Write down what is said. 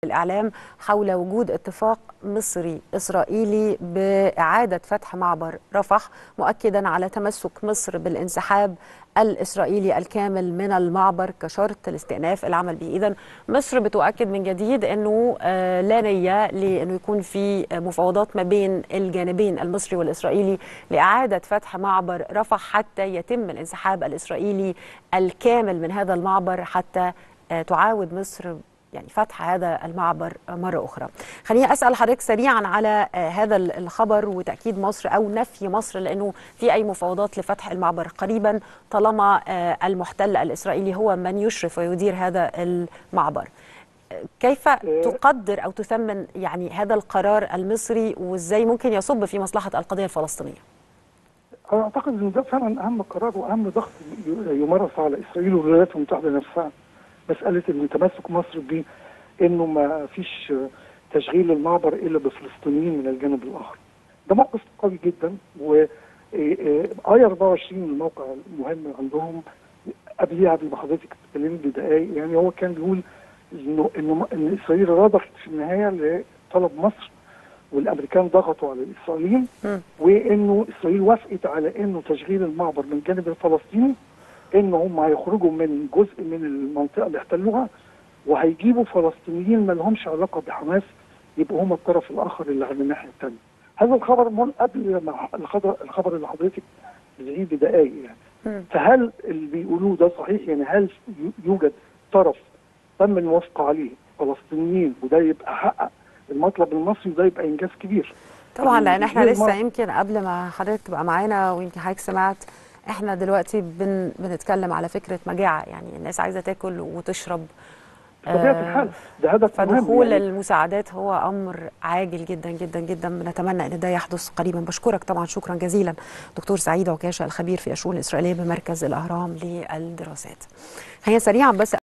الإعلام حول وجود اتفاق مصري إسرائيلي بإعادة فتح معبر رفح مؤكدا على تمسك مصر بالانسحاب الإسرائيلي الكامل من المعبر كشرط لاستئناف العمل به إذا مصر بتؤكد من جديد أنه لا نية لأنه يكون في مفاوضات ما بين الجانبين المصري والإسرائيلي لإعادة فتح معبر رفح حتى يتم الانسحاب الإسرائيلي الكامل من هذا المعبر حتى تعاود مصر يعني فتح هذا المعبر مرة أخرى خليني أسأل حضرتك سريعا على هذا الخبر وتأكيد مصر أو نفي مصر لأنه في أي مفاوضات لفتح المعبر قريبا طالما المحتل الإسرائيلي هو من يشرف ويدير هذا المعبر كيف تقدر أو تثمن يعني هذا القرار المصري وإزاي ممكن يصب في مصلحة القضية الفلسطينية أنا أعتقد أن ده فعلا أهم قرار وأهم ضغط يمارس على إسرائيل والولايات المتحدة نفسها مساله ان تمسك مصر بانه ما فيش تشغيل المعبر الا بفلسطينيين من الجانب الاخر. ده موقف قوي جدا و اي 24 الموقع المهم عندهم قبليها قبل ما حضرتك تتكلمي بدقائق يعني هو كان بيقول انه انه ان اسرائيل رضخت في النهايه لطلب مصر والامريكان ضغطوا على الاسرائيليين وانه اسرائيل وافقت على انه تشغيل المعبر من الجانب الفلسطيني ان هم هيخرجوا من جزء من المنطقه اللي احتلوها وهيجيبوا فلسطينيين ما لهمش علاقه بحماس يبقوا هم الطرف الاخر اللي على الناحيه الثانيه. هذا الخبر من قبل ما الخبر الخبر اللي حضرتك بتقوليه بدقائق يعني. فهل اللي بيقولوه ده صحيح يعني هل يوجد طرف تم الموافقه عليه فلسطينيين وده يبقى حقق المطلب المصري وده يبقى انجاز كبير. طبعا لان احنا لسه يمكن قبل ما حضرتك تبقى معانا ويمكن حضرتك سمعت احنا دلوقتي بن بنتكلم على فكره مجاعه يعني الناس عايزه تاكل وتشرب بطبيعه الحال ده هدف فدخول يعني. المساعدات هو امر عاجل جدا جدا جدا بنتمنى ان ده يحدث قريبا بشكرك طبعا شكرا جزيلا دكتور سعيد عكاشه الخبير في الشؤون الاسرائيليه بمركز الاهرام للدراسات هي سريعا بس